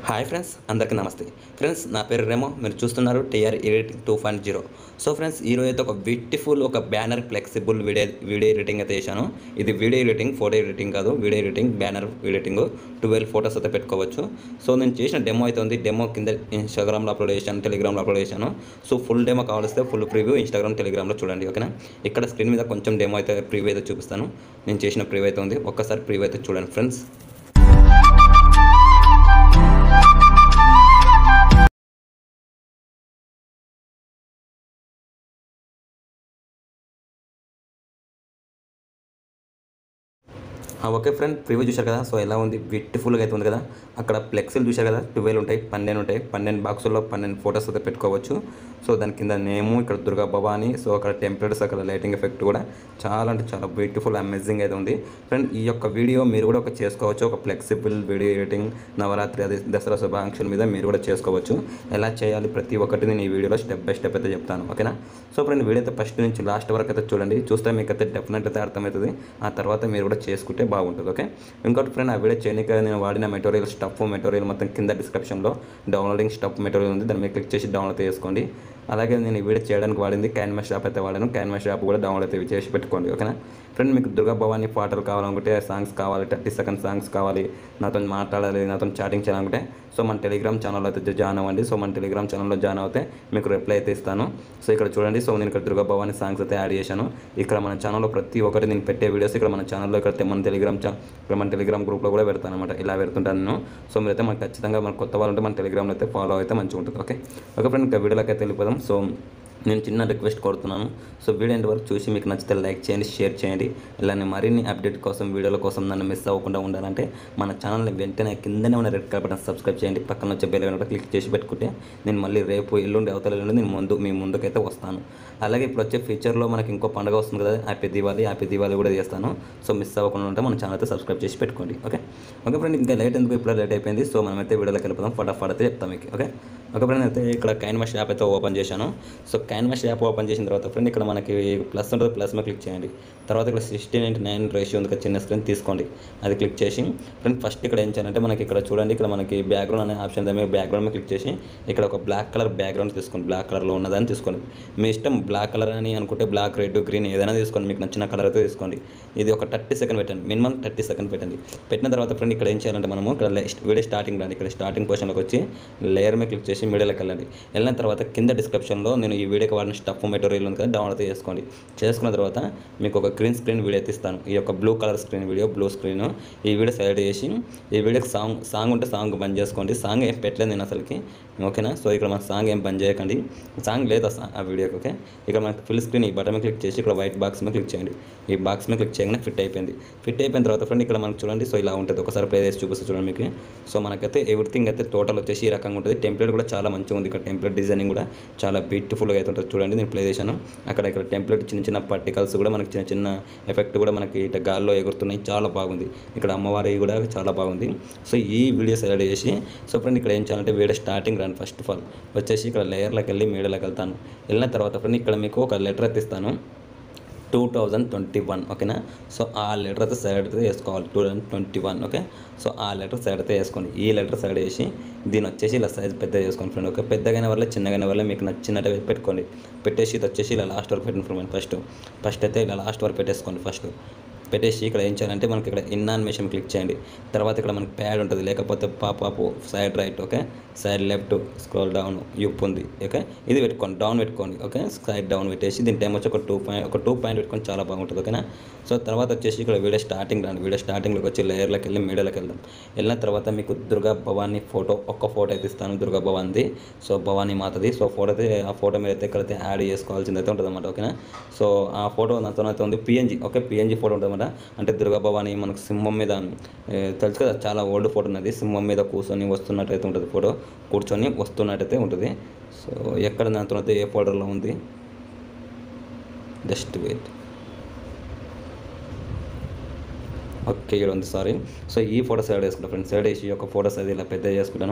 hi friends అందరికీ నమస్తే friends నా పేరు రేమో మీరు చూస్తున్నారు TR editing two point zero so friends ఈరోజు అయితే ఒక బ్యూటిఫుల్ ఒక banner flexible video video editing అయితే చేశాను ఇది వీడియో ఎడిటింగ్ ఫోటో ఎడిటింగ్ కాదు video editing banner editing twelve photos అయితే పెట్టుకోవచ్చు సో నేను చేసిన డెమో అయితే ఉంది డెమో కింద ఇన్స్టాగ్రామ్లో అప్లోడ్ చేశాను టెలిగ్రామ్లో అప్లోడ్ చేశాను సో ఫుల్ డెమో కావాల్స్తే ఫుల్ ప్రివ్యూ ఇన్స్టాగ్రామ్ టెలిగ్రామ్లో చూడండి ఓకేనా ఇక్కడ స్క్రీన్ మీద కొంచెం డెమో అయితే ప్రివ్యూ అయితే చూపిస్తాను నేను చేసిన ప్రివ్యూ అయితే ఉంది ఒక్కసారి ప్రివ్యూ అయితే చూడండి ఫ్రెండ్స్ ఆ, ఓకే ఫ్రెండ్ ప్రివ్యూ చూశారు కదా సో ఎలా ఉంది బ్యూటిఫుల్గా అయితే ఉంది కదా అక్కడ ఫ్లెక్సీలు చూశారు కదా ట్వెల్వ్ ఉంటాయి పన్నెండు ఉంటాయి పన్నెండు బాక్సుల్లో పన్నెండు ఫొటోస్ అయితే పెట్టుకోవచ్చు సో దాని కింద నేము ఇక్కడ దుర్గా భవాని సో అక్కడ టెంప్లెట్స్ అక్కడ లైటింగ్ ఎఫెక్ట్ కూడా చాలా అంటే చాలా బ్యూటిఫుల్ అమేజింగ్ అయితే ఉంది ఫ్రెండ్ ఈ యొక్క వీడియో మీరు కూడా ఒక చేసుకోవచ్చు ఒక ఫ్లెక్సిబుల్ వీడియో ఎడిటింగ్ నవరాత్రి అది దసరా శుభాకాంక్షల మీద మీరు కూడా చేసుకోవచ్చు ఎలా చేయాలి ప్రతి ఒక్కటి నేను ఈ వీడియోలో స్టెప్ బై స్టెప్ అయితే చెప్తాను ఓకేనా సో ఫ్రెండ్ వీడియో అయితే ఫస్ట్ నుంచి లాస్ట్ వరకు అయితే చూడండి చూస్తే మీకు అయితే డెఫినెట్ అయితే అర్థమవుతుంది ఆ తర్వాత మీరు కూడా చేసుకుంటే బాగుంటుంది ఓకే ఇంకోటి ఫ్రెండ్ ఆ వీడియో చేయడానికి నేను వాడిన మెటీరియల్ స్టఫ్ మెటీరియల్ మొత్తం కింద డిస్క్రిప్షన్లో డౌన్లోడింగ్ స్టఫ్ మెటీరియల్ ఉంది దాన్ని మీరు క్లిక్ చేసి డౌన్లోడ్ చేసుకోండి అలాగే నేను ఈ వీడియో చేయడానికి వాడింది క్యాన్వాస్ షాప్ అయితే వాడాను క్యాన్వాస్ షాప్ కూడా డౌన్లోడ్ అయితే చేసి పెట్టుకోండి ఓకేనా ఫ్రెండ్ మీకు దుర్గా భవాని పాటలు కావాలనుకుంటే సాంగ్స్ కావాలి థర్టీ సెకండ్ సాంగ్స్ కావాలి నాతో మాట్లాడాలి నాతో చాటింగ్ చేయాలనుకుంటే సో మన టెలిగ్రామ్ ఛానల్ అయితే జాయిన్ అవ్వండి సో మన టెలిగ్రామ్ ఛానల్లో జాయిన్ అవుతే మీకు రిప్లై అయితే ఇస్తాను సో ఇక్కడ చూడండి సో నేను ఇక్కడ దుర్గా భవాని సాంగ్స్ అయితే యాడ్ చేశాను ఇక్కడ మన ఛానల్లో ప్రతి ఒక్కటి నేను పెట్టే వీడియోస్ ఇక్కడ మన ఛానల్లో ఇక్కడ మన టెలిగ్రామ్ ఛా ఇక్కడ మన టెలిగ్రామ్ గ్రూప్లో కూడా పెడతాను అనమాట ఇలా పెడుతుంటాను నేను సో మీరైతే మనకు ఖచ్చితంగా మన కొత్త వాళ్ళు ఉంటే మన టెలిగ్రామ్లో అయితే ఫాలో అయితే మంచిగా ఉంటుంది ఓకే ఓకే ఫ్రెండ్ ఇంకా వీడియోలోకి అయితే వెళ్ళిపోదాం సో నేను చిన్న రిక్వెస్ట్ కోరుతున్నాను సో వీడియో ఎండ్ వరకు చూసి మీకు నచ్చితే లైక్ చేయండి షేర్ చేయండి ఇలానే మరిన్ని అప్డేట్ కోసం వీడియోల కోసం నన్ను మిస్ అవ్వకుండా ఉండాలంటే మన ఛానల్ని వెంటనే కిందనే ఉన్న రెడ్ కలర్ బటన్ సబ్స్క్రైబ్ చేయండి పక్కన వచ్చే బెల్ కూడా క్లిక్ చేసి పెట్టుకుంటే నేను మళ్ళీ రేపు ఎల్లుండి అవతల ఎల్లుండి నేను ముందు మీ ముందుకైతే వస్తాను అలాగే ఇప్పుడు వచ్చే ఫ్యూచర్లో మనకి ఇంకో పండుగ వస్తుంది కదా హ్యాపీ దివాళీ హ్యాపీ దివాళీ కూడా చేస్తాను సో మిస్ అవ్వకుండా ఉంటే మన ఛానల్ అయితే సబ్స్క్రైబ్ చేసి పెట్టుకోండి ఓకే ఓకే ఫ్రెండ్ ఇంకా లేట్ ఎందుకు ఇప్పుడు లేట్ అయిపోయింది సో మనమైతే వీడియోలోకి వెళ్ళిపోదాం ఫటాఫట్ అయితే చెప్తాం మీకు ఓకే ఓకే ఫ్రెండ్ అయితే ఇక్కడ కైన్మాస్ యాప్ అయితే ఓపెన్ చేశాను సో కైన్మాస్ యాప్ ఓపెన్ చేసిన తర్వాత ఫ్రెండ్ ఇక్కడ మనకి ప్లస్ ఉంటుంది ప్లస్ మీద క్లిక్ చేయండి తర్వాత ఇక్కడ సిక్స్టీన్ ఇంటి నైన్ రేషియో ఉంది కదా చిన్న స్క్రీన్ తీసుకోండి అది క్లిక్ చేసి ఫ్రెండ్ ఫస్ట్ ఇక్కడ ఏం చేయాలంటే మనకి ఇక్కడ చూడండి ఇక్కడ మనకి బ్యాక్గ్రౌండ్ అనే ఆప్షన్ మీద బ్యాక్గ్రౌండ్ మీద క్లిక్ చేసి ఇక్కడ ఒక బ్లాక్ కలర్ బ్యాక్గ్రౌండ్ తీసుకోండి బ్లాక్ కలర్లో ఉన్నదని తీసుకోండి మీ ఇష్టం బ్లాక్ కలర్ అని అనుకుంటే బ్లాక్ రెడ్ గ్రీన్ ఏదైనా తీసుకోండి మీకు నచ్చిన కలర్ అయితే తీసుకోండి ఇది ఒక థర్టీ సెకండ్ పెట్టండి మినిమం థర్టీ సెకండ్ పెట్టండి పెట్టిన తర్వాత ఫ్రెండ్ ఇక్కడ ఏం చేయాలంటే మనము ఇక్కడ వీడియో స్టార్టింగ్ రండి ఇక్కడ స్టార్టింగ్ పొజిషన్లోకి వచ్చి లేయర్ మీద క్లిక్ చేసి మీడియాలోకి వెళ్ళండి వెళ్ళిన తర్వాత కింద డిస్క్రిప్షన్లో నేను ఈ వీడియోకి వాడిన స్టఫ్ మెటీరియల్ ఉంది కదా డౌన్లోడ్ చేసుకోండి చేసుకున్న తర్వాత మీకు ఒక గ్రీన్ స్క్రీన్ వీడియో అయితే ఇస్తాను ఈ యొక్క blue colour screen video blue screen ఈ వీడియో సెలెక్ట్ చేసి ఈ వీడియోకి సాంగ్ సాంగ్ ఉంటే సాంగ్ బంద్ చేసుకోండి సాంగ్ ఏం పెట్టలేదు నేను అసలుకి ఓకేనా సో ఇక్కడ మన సాంగ్ ఏం బంద్ చేయకండి సాంగ్ లేదు ఆ సా- ఆ వీడియోకి ఓకే ఇక్కడ మనకి ఫుల్ స్క్రీన్ ఈ బటన్ మీద క్లిక్ చేసి ఇక్కడ వైట్ బాక్స్ మీద క్లిక్ చేయండి ఈ బాక్స్ మీద క్లిక్ చేయగానే ఫిట్ అయిపోయింది ఫిట్ అయిపోయిన తర్వాత ఫ్రెండ్ ఇక్కడ మనకు చూడండి సో ఇలా ఉంటుంది ఒకసారి ప్లే చేసి చూపిస్తే చూడండి మీకు సో మనకైతే ఎవ్రీథింగ్ అయితే టోటల్ వచ్చేసి ఈ రకంగా ఉంటుంది టెంప్లెట్ కూడా చాలా మంచిగా ఉంది ఇక్కడ టెంప్లెట్ డిజైనింగ్ కూడా చాలా బ్యూటిఫుల్గా అయితే ఉంటుంది చూడండి నేను ప్లే చేశాను అక్కడ ఇక్కడ టెంప్లెట్ చిన్న చిన్న పర్టికల్స్ కూడా మనకి చిన్న చిన్న ఎఫెక్ట్ కూడా మనకి ఇట్లా గాల్లో ఎగురుతున్నాయి చాలా బాగుంది ఇక్కడ అమ్మవారి కూడా చాలా బాగుంది సో ఈ వీడియో సెలెక్ట్ చేసి సో ఫ్రెండ్ ఇక్కడ ఏం చేయాలంటే వీడియో స్టార్టింగ్ రాను ఫస్ట్ ఆఫ్ ఆల్ వచ్చేసి ఇక్కడ లేయర్లోకి వెళ్ళి మీడియాలోకి వెళ్తాను వెళ్ళిన తర్వాత ఫ్రెండ్ ఇక్కడ మీకు ఒక లెటర్ అయితే ఇస్తాను టూ థౌజండ్ ట్వంటీ వన్ ఓకేనా సో ఆ లెటర్ అయితే సైడ్ అయితే వేసుకోవాలి two thousand twenty one okay so ఆ లెటర్ సైడ్ అయితే వేసుకోండి ఈ లెటర్ సైడ్ వేసి దీని వచ్చేసి ఇలా సైజ్ పెద్ద చేసుకోండి ఫ్రెండ్ ఓకే పెద్దగైన వల్ల చిన్నగైన వల్ల మీకు నచ్చినట్టు పెట్టుకోండి పెట్టేసి ఇది వచ్చేసి ఇలా లాస్ట్ వరకు పెట్టండి ఫ్రెండ్ ఫస్ట్ ఫస్ట్ అయితే ఇలా లాస్ట్ వరకు పెట్టేసుకోండి ఫస్ట్ పెట్టేసి ఇక్కడ ఏం చేయాలంటే మనకి ఇక్కడ ఇన్ అనిమేషన్ క్లిక్ చేయండి తర్వాత ఇక్కడ మనకి ప్యాడ్ ఉంటుంది లేకపోతే పాపాపు side right okay side left scroll down up ఉంది ఓకే ఇది పెట్టుకోండి డౌన్ పెట్టుకోండి ఓకే సైడ్ డౌన్ పెట్టేసి దీని టైం వచ్చి ఒక టూ పాయింట్ ఒక టూ పాయింట్ పెట్టుకొని చాలా బాగుంటుంది ఓకేనా సో తర్వాత వచ్చేసి ఇక్కడ వీడియో స్టార్టింగ్ రాండి వీడియో స్టార్టింగ్లోకి వచ్చి లేయర్లోకి వెళ్ళి మీడియాలోకి వెళ్దాం వెళ్ళిన తర్వాత మీకు దుర్గా భవానీ ఫోటో ఒక్క ఫోటో అయితే ఇస్తాను దుర్గా భవానిది సో భవానీ మాతది సో ఫోటో అయితే ఆ ఫోటో మీరు అయితే ఇక్కడైతే యాడ్ చేసుకోవాల్సింది అయితే ఉంటుంది అనమాట ఓకేనా సో ఆ ఫోటో నాతో అయితే ఉంది పిఎన్జీ ఓకే పిఎన్జీ ఫోటో ఉంటుంది అనమాట అంటే దుర్గా భవాని మనకు సింహం మీద ఏ, తెలుసు కదా చాలా ఓల్డ్ ఫోటో ఉన్నది సింహం మీద కూర్చొని వస్తున్నట్టయితే ఉంటుంది ఫోటో కూర్చొని వస్తున్నట్టయితే ఉంటుంది సో ఎక్కడ నాతో అయితే ఏ ఫోటోలో ఉంది జస్ట్ వెయిట్ ఓకే ఇక్కడ ఉంది సారీ సో ఈ ఫోటో సైడ్ వేసుకుంటా ఫ్రెండ్స్ సైడ్ వేసి ఒక ఫోటోస్ అది ఇలా పెద్ద చేసుకుంటాను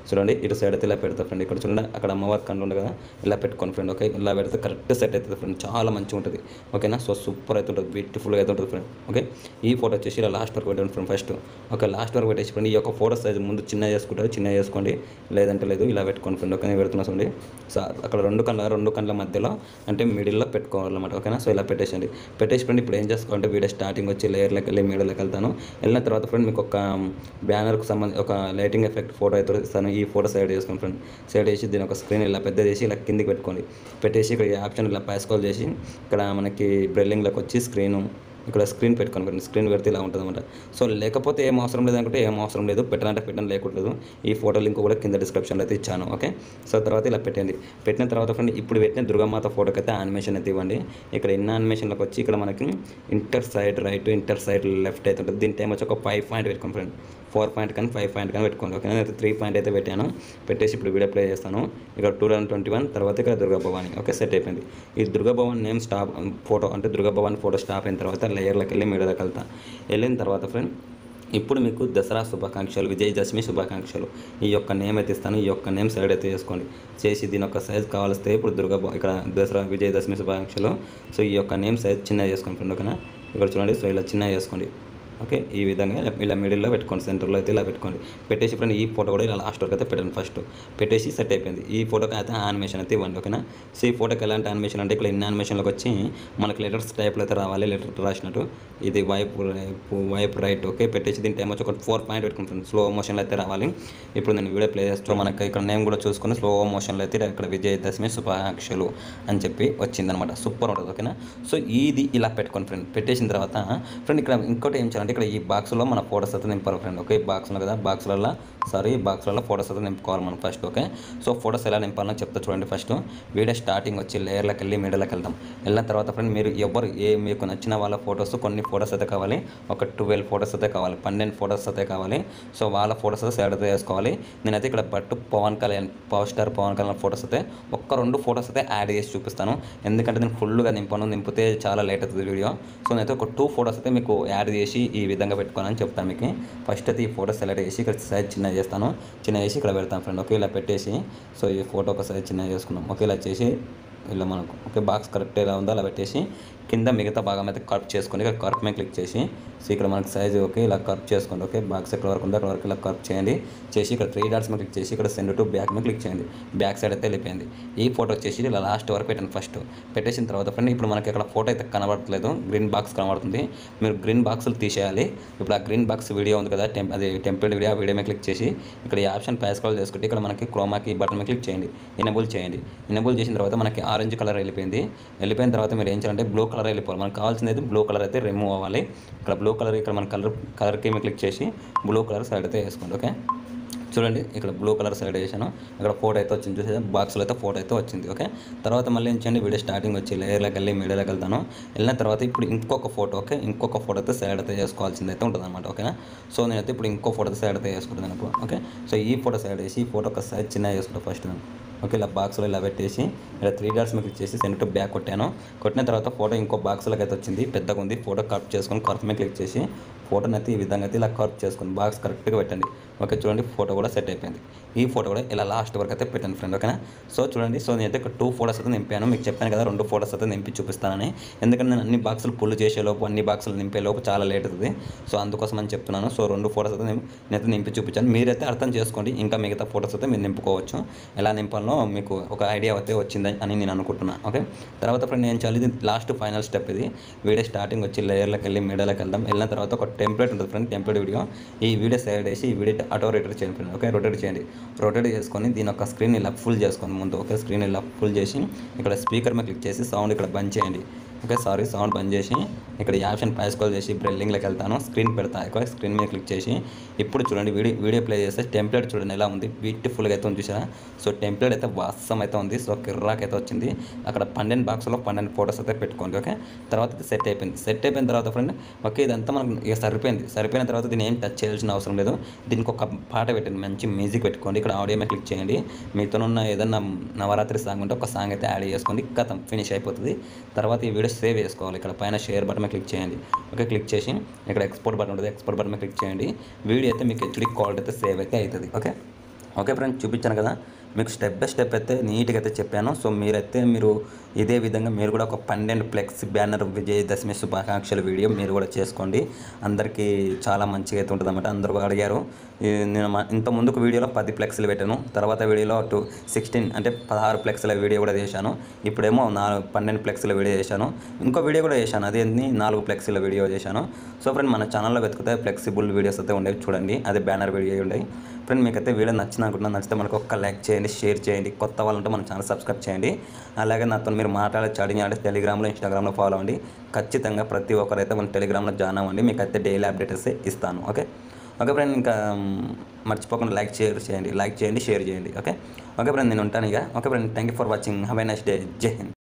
చూడండి ఇటు సైడ్ అయితే ఇలా పెడతా ఫ్రెండ్ ఇక్కడ చూడండి అక్కడ అమ్మవారి కళ్ళు ఉంది కదా ఇలా పెట్టుకోండి ఫ్రెండ్ ఓకే ఇలా పెడితే కరెక్ట్ సెట్ అవుతుంది ఫ్రెండ్ చాలా మంచిగా ఉంటుంది ఓకేనా సో సూపర్ అయితే ఉంటుంది బ్యూటిఫుల్గా అయితే ఉంటుంది ఫ్రెండ్ ఓకే ఈ ఫోటో వచ్చేసి ఇలా లాస్ట్ వరకు పెట్టండి ఫ్రెండ్ ఫస్ట్ ఓకే లాస్ట్ వరకు పెట్టేసి ఫ్రెండ్ ఈ యొక్క ఫోటో సైజ్ ముందు చిన్న చేసుకుంటారు చిన్న చేసుకోండి లేదంటే లేదు ఇలా పెట్టుకోండి ఫ్రెండ్ ఓకే నేను పెడుతున్నా చూడండి సో అక్కడ రెండు కళ్ళ రెండు కళ్ళ మధ్యలో అంటే మిడిల్లో పెట్టుకోవాలన్నమాట ఓకేనా సో ఇలా పెట్టేసండి పెట్టేసి ఫ్రెండ్ ఇప్పుడు ఏం చేసుకోవాలంటే వీడియో స్టార్టింగ్ వచ్చి లేయర్లోకి వెళ్ళి మీడియోలోకి వెళ్తాను వెళ్ళిన తర్వాత ఫ్రెండ్ మీకు ఒక బ్యానర్కి సంబంధించి ఒక లైటింగ్ ఎఫెక్ట్ ఫోటో అయితే ఇస్తాను ఈ ఫోటో సైడ్ చేసుకోండి ఫ్రెండ్ సైడ్ చేసి దీని ఒక స్క్రీన్ ఇలా పెద్ద చేసి ఇలా కిందికి పెట్టుకోండి పెట్టేసి ఇక్కడ ఈ ఆప్షన్ ఇలా పాస్కాల్ చేసి ఇక్కడ మనకి బ్రెల్లింగ్లోకి వచ్చి స్క్రీను ఇక్కడ స్క్రీన్ పెట్టుకొని ఫ్రెండ్ స్క్రీన్ పెడితే ఇలా ఉంటుంది అనమాట సో లేకపోతే ఏం అవసరం లేదు అనుకుంటే ఏం అవసరం లేదు పెట్టాలంటే పెట్టడం లేకూడదు ఈ ఫోటో లింక్ కూడా కింద డిస్క్రిప్షన్లో అయితే ఇచ్చాను ఓకే సో తర్వాత ఇలా పెట్టండి పెట్టిన తర్వాత ఫ్రెండ్ ఇప్పుడు పెట్టిన దుర్గామాత ఫోటోకి అయితే యానిమేషన్ అయితే ఇవ్వండి ఇక్కడ ఇన్న యానిమేషన్లోకి వచ్చి ఇక్కడ మనకి enter side right enter side left అయితే ఉంటుంది దీని టైం వచ్చి ఒక ఫైవ్ పాయింట్ పెట్టుకోండి ఫ్రెండ్ ఫోర్ పాయింట్ కానీ ఫైవ్ పాయింట్ కానీ పెట్టుకోండి ఓకే నేను త్రీ పాయింట్ అయితే పెట్టాను పెట్టేసి ఇప్పుడు వీడియో ప్లే చేస్తాను ఇక్కడ టూ థౌసండ్ ట్వంటీ వన్ తర్వాత ఇక్కడ దుర్గా భవాని ఓకే సెట్ అయిపోయింది ఈ దుర్గా భవాన్ నేమ్ స్టాప్ ఫోటో అంటే దుర్గా భవాని ఫోటో స్టాప్ అయిన తర్వాత లేయర్లోకి వెళ్ళి మీడియాలోకి వెళ్తా వెళ్ళిన తర్వాత ఫ్రెండ్ ఇప్పుడు మీకు దసరా శుభాకాంక్షలు విజయదశమి శుభాకాంక్షలు ఈ యొక్క నేమ్ అయితే ఇస్తాను ఈ యొక్క నేమ్ సైడ్ అయితే చేసుకోండి చేసి దీని యొక్క సైజ్ కావాల్స్తే ఇప్పుడు దుర్గా భవ- ఇక్కడ దసరా విజయదశమి శుభాకాంక్షలు సో ఈ యొక్క నేమ్ సైజ్ చిన్నగా చేసుకోండి ఫ్రెండ్ ఓకేనా ఇక్కడ చూడండి సో ఇలా చిన్నగా చేసుకోండి ఓకే ఈ విధంగా ఇలా- ఇలా మిడిల్లో పెట్టుకోండి సెంటర్లో అయితే ఇలా పెట్టుకోండి పెట్టేసి ఫ్రెండ్ ఈ ఫోటో కూడా ఇలా లాస్ట్ వరకు అయితే పెట్టండి ఫస్ట్ పెట్టేసి సెట్ అయిపోయింది ఈ ఫోటోకి అయితే యానిమేషన్ అయితే ఇవ్వండి ఓకేనా సో ఈ ఫోటోకి ఎలాంటి యానిమేషన్ అంటే ఇక్కడ ఇన్ని యానిమేషన్లోకి వచ్చి మనకి లెటర్స్ టైప్లో అయితే రావాలి లెటర్ రాసినట్టు ఇది wipe right wipe right okay పెట్టేసి దీని టైం వచ్చి ఒక ఫోర్ పాయింట్ పెట్టుకుని ఫ్రెండ్ స్లో మోషన్లో అయితే రావాలి ఇప్పుడు నేను వీడియో ప్లే చేస్తూ మనకి ఇక్కడ నేమ్ కూడా చూసుకొని స్లో మోషన్లో అయితే ఇక్కడ విజయదశమి శుభాకాంక్షలు అని చెప్పి వచ్చిందనమాట సూపర్ ఉంటుంది ఓకేనా సో ఇది ఇలా పెట్టుకోండి ఫ్రెండ్ పెట్టేసిన తర్వాత ఫ్రెండ్ ఇక్కడ ఇంకోటి ఏం చేయాలంటే ఇక్కడ ఈ బాక్స్లో మన ఫోటోస్ అయితే నింపాలి ఫ్రెండ్ ఓకే ఈ బాక్స్ ఉంది కదా బాక్స్లలో సారీ ఈ బాక్స్లలో ఫోటోస్ అయితే నింపుకోవాలి మనం ఫస్ట్ ఓకే సో ఫోటోస్ ఎలా నింపాలో చెప్తా చూడండి ఫస్ట్ వీడియో స్టార్టింగ్ వచ్చి లేయర్లోకి వెళ్ళి మీడియాలోకి వెళ్దాం వెళ్ళిన తర్వాత ఫ్రెండ్ మీరు ఎవరు ఏ మీకు నచ్చిన వాళ్ళ ఫోటోస్ కొన్ని ఫోటోస్ అయితే కావాలి ఒక ట్వెల్వ్ ఫోటోస్ అయితే కావాలి పన్నెండు ఫోటోస్ అయితే కావాలి సో వాళ్ళ ఫోటోస్ అయితే సైడ్ అయితే వేసుకోవాలి నేనైతే ఇక్కడ బట్టు Pawan Kalyan power star Pawan Kalyan photos అయితే ఒక్క రెండు ఫోటోస్ అయితే యాడ్ చేసి చూపిస్తాను ఎందుకంటే నేను ఫుల్గా నింపాను నింపితే చాలా లేట్ అవుతుంది వీడియో సో నేనైతే ఒక టూ ఫోటోస్ అయితే మీకు యాడ్ చేసి ఈ విధంగా పెట్టుకోవాలని చెప్తాను మీకు ఫస్ట్ అయితే ఈ ఫోటో సెలెక్ట్ చేసి ఇక్కడ సైజ్ చిన్న చేస్తాను చిన్న చేసి ఇక్కడ పెడతాను ఫ్రెండ్ ఓకే ఇలా పెట్టేసి సో ఈ ఫోటో ఒక సైజ్ చిన్న చేసుకున్నాం ఓకే ఇలా చేసి ఇలా మనకు ఓకే బాక్స్ కరెక్ట్ ఎలా ఉందో అలా పెట్టేసి కింద మిగతా భాగం అయితే కట్ చేసుకొని ఇక్కడ కర్ప్ మీద క్లిక్ చేసి సో ఇక్కడ మనకి సైజు ఓకే ఇలా కర్ప్ చేసుకోండి ఓకే బాక్స్ ఎక్కడ వరకు ఉందో అక్కడ వరకు ఇలా కర్ప్ చేయండి చేసి ఇక్కడ త్రీ డాట్స్ మీద క్లిక్ చేసి ఇక్కడ సెండ్ టు బ్యాక్ మీద క్లిక్ చేయండి బ్యాక్ సైడ్ అయితే వెళ్ళిపోయింది ఈ ఫోటో వచ్చేసి ఇలా లాస్ట్ వరకు పెట్టండి ఫస్ట్ పెట్టేసిన తర్వాత ఫ్రెండ్ ఇప్పుడు మనకి ఇక్కడ ఫోటో అయితే కనబడట్లేదు గ్రీన్ బాక్స్ కనబడుతుంది మీరు గ్రీన్ బాక్సులు తీసేయాలి ఇప్పుడు ఆ గ్రీన్ బాక్స్ వీడియో ఉంది కదా టెంప్ అది టెంపుల్ వీడియో ఆ వీడియో మీద క్లిక్ చేసి ఇక్కడ ఈ ఆప్షన్ ప్యాస్ కాల్ చేసుకుంటే ఇక్కడ మనకి క్రోమాకి బటన్ మీద క్లిక్ చేయండి ఎనబుల్ చేయండి ఎనబుల్ చేసిన తర్వాత మనకి ఆరెంజ్ కలర్ వెళ్ళిపోయింది వెళ్ళిపోయిన తర్వాత మీరు ఏం చేయాలంటే బ్లూ కలర్ వెళ్ళిపోవాలి మనకు కావాల్సింది అయితే బ్లూ కలర్ అయితే రిమూవ్ అవ్వాలి ఇక్కడ బ్లూ కలర్ ఇక్కడ మన కలర్ కలర్కి మీద క్లిక్ చేసి బ్లూ కలర్ సైడ్ అయితే వేసుకోండి ఓకే చూడండి ఇక్కడ బ్లూ కలర్ సైడ్ వేసాను ఇక్కడ ఫోటో అయితే వచ్చింది చూసే బాక్స్లో అయితే ఫోటో అయితే వచ్చింది ఓకే తర్వాత మళ్ళీ ఏం చేయండి వీడియో స్టార్టింగ్ వచ్చి లేయర్లోకి వెళ్ళి మీడియాలోకి వెళ్తాను వెళ్ళిన తర్వాత ఇప్పుడు ఇంకొక ఫోటో ఓకే ఇంకొక ఫోటో అయితే సైడ్ అయితే చేసుకోవాల్సింది అయితే ఉంటుంది అనమాట ఓకేనా సో నేనైతే ఇప్పుడు ఇంకో ఫోటో సైడ్ అయితే వేసుకుంటాను ఇప్పుడు ఓకే సో ఈ ఫోటో సైడ్ వేసి ఈ ఫోటో ఒక సైజ్ చిన్నగా చేసుకుంటాను ఫస్ట్ నేను ఓకే ఇలా బాక్స్లో ఇలా పెట్టేసి ఇలా త్రీ డాట్స్ మీద క్లిక్ చేసి సెంటర్ టు బ్యాక్ కొట్టాను కొట్టిన తర్వాత ఫోటో ఇంకో బాక్స్లోకి అయితే వచ్చింది పెద్దగా ఉంది ఫోటో కట్ చేసుకొని కర్ఫ్ మీద క్లిక్ చేసి ఫోటోని అయితే ఈ విధంగా అయితే ఇలా కర్ఫ్ చేసుకొని బాక్స్ కరెక్ట్గా పెట్టండి ఓకే చూడండి ఫోటో కూడా సెట్ అయిపోయింది ఈ ఫోటో కూడా ఇలా లాస్ట్ వరకు అయితే పెట్టండి ఫ్రెండ్ ఓకేనా సో చూడండి సో నేనైతే ఒక టూ ఫోటోస్ అయితే నింపాను మీకు చెప్పాను కదా రెండు ఫోటోస్ అయితే నింపి చూపిస్తానని ఎందుకంటే నేను అన్ని బాక్సులు పుల్ చేసేలోపు అన్ని బాక్సులు నింపేలోపు చాలా లేట్ అవుతుంది సో అందుకోసం అని చెప్తున్నాను సో రెండు ఫోటోస్ అయితే నేను నేనైతే నింపి చూపించాను మీరైతే అర్థం చేసుకోండి ఇంకా మిగతా ఫోటోస్ అయితే మీరు నింపుకోవచ్చు ఎలా నింపాలో మీకు ఒక ఐడియా అయితే వచ్చింది అని నేను అనుకుంటున్నాను ఓకే తర్వాత ఫ్రెండ్ ఏం చేయాలి ఇది లాస్ట్ ఫైనల్ స్టెప్ ఇది వీడియో స్టార్టింగ్ వచ్చి లేయర్లోకి వెళ్ళి మీడియాలోకి వెళ్దాం వెళ్ళిన తర్వాత ఒక టెంప్లెట్ ఉంటుంది ఫ్రెండ్ టెంప్లెట్ వీడియో ఈ వీడియో సైడ్ వేసి ఈ వీడియో ఆటో రొటేట్ చేయండి ఫ్రెండ్ ఓకే రొటేట్ చేయండి రొటేట్ చేసుకొని దీని యొక్క స్క్రీన్ ఇలా ఫుల్ చేసుకోండి ముందు ఓకే స్క్రీన్ ఇలా ఫుల్ చేసి ఇక్కడ స్పీకర్ మీద క్లిక్ చేసి సౌండ్ ఇక్కడ బంద్ చేయండి ఓకే సారీ సౌండ్ బంద్ చేసి ఇక్కడ ఈ ఆప్షన్ పాస్కోల్ చేసి బ్రెల్లింగ్లోకి వెళ్తాను స్క్రీన్ పెడతా ఎక్కువ స్క్రీన్ మీద క్లిక్ చేసి ఇప్పుడు చూడండి వీడియో వీడియో ప్లే చేస్తే టెంప్లెట్ చూడండి ఎలా ఉంది బ్యూటిఫుల్గా అయితే ఉంది చూసారా సో టెంప్లెట్ అయితే వాస్తవం అయితే ఉంది సో కిర్రాక్ అయితే వచ్చింది అక్కడ పన్నెండు బాక్స్లో పన్నెండు ఫోటోస్ అయితే పెట్టుకోండి ఓకే తర్వాత ఇది సెట్ అయిపోయింది సెట్ అయిపోయిన తర్వాత ఫ్రెండ్ ఓకే ఇదంతా మనకు ఇక సరిపోయింది సరిపోయిన తర్వాత దీన్ని ఏం టచ్ చేయాల్సిన అవసరం లేదు దీనికి ఒక పాట పెట్టండి మంచి మ్యూజిక్ పెట్టుకోండి ఇక్కడ ఆడియో మీద క్లిక్ చేయండి మీతోనున్న ఏదన్నా నవరాత్రి సాంగ్ ఉంటే ఒక సాంగ్ అయితే యాడ్ చేసుకోండి కథం ఫినిష్ అయిపోతుంది తర్వాత ఈ వీడియో సేవ్ చేసుకోవాలి ఇక్కడ పైన షేర్ బటన్ మీద క్లిక్ చేయండి ఓకే క్లిక్ చేసి ఇక్కడ ఎక్స్పోర్ట్ బటన్ ఉంటుంది ఎక్స్పోర్ట్ బటన్ మీద క్లిక్ చేయండి వీడియో అయితే మీకు హెచ్డి క్వాలిటీ అయితే సేవ్ అయితే అవుతుంది ఓకే ఓకే ఫ్రెండ్స్ చూపించాను కదా మీకు స్టెప్ బై స్టెప్ అయితే నీట్గా అయితే చెప్పాను సో మీరైతే మీరు ఇదే విధంగా మీరు కూడా ఒక పన్నెండు ఫ్లెక్స్ బ్యానర్ విజయదశమి శుభాకాంక్షల వీడియో మీరు కూడా చేసుకోండి అందరికీ చాలా మంచిగా అయితే ఉంటుంది అన్నమాట అందరూ అడిగారు ఈ నేను మా- ఇంత ముందుకు వీడియోలో పది ఫ్లెక్స్లు పెట్టాను తర్వాత వీడియోలో టూ సిక్స్టీన్ అంటే పదహారు ఫ్లెక్స్ల వీడియో కూడా చేశాను ఇప్పుడేమో నాలుగు పన్నెండు ఫ్లెక్స్ల వీడియో చేశాను ఇంకో వీడియో కూడా చేశాను అదేంటి నాలుగు ఫ్లెక్స్ల వీడియో చేశాను సో ఫ్రెండ్ మన ఛానల్లో వెతికితే ఫ్లెక్సిబుల్ వీడియోస్ అయితే ఉండేవి చూడండి అదే బ్యానర్ వీడియో ఉండేవి ఫ్రెండ్ మీకైతే వీడియో నచ్చింది అనుకుంటున్నా నచ్చితే మనకు ఒక్క లైక్ చేయండి షేర్ చేయండి కొత్త వాళ్ళు ఉంటే మన ఛానల్ సబ్స్క్రైబ్ చేయండి అలాగే నాతో మీరు మాట్లాడే అడిగి అంటే టెలిగ్రామ్లో ఇన్స్టాగ్రామ్లో ఫాలో అవ్వండి ఖచ్చితంగా ప్రతి ఒక్కరైతే మన టెలిగ్రామ్లో జాయిన్ అవ్వండి మీకు అయితే డైలీ అప్డేట్స్ ఇస్తాను ఓకే ఓకే ఫ్రెండ్ ఇంకా మ్, మర్చిపోకుండా లైక్ షేర్ చేయండి లైక్ చేయండి షేర్ చేయండి ఓకే ఓకే ఫ్రెండ్ నేను ఉంటాను ఇక okay friend thank you for watching have a next day Jai Hind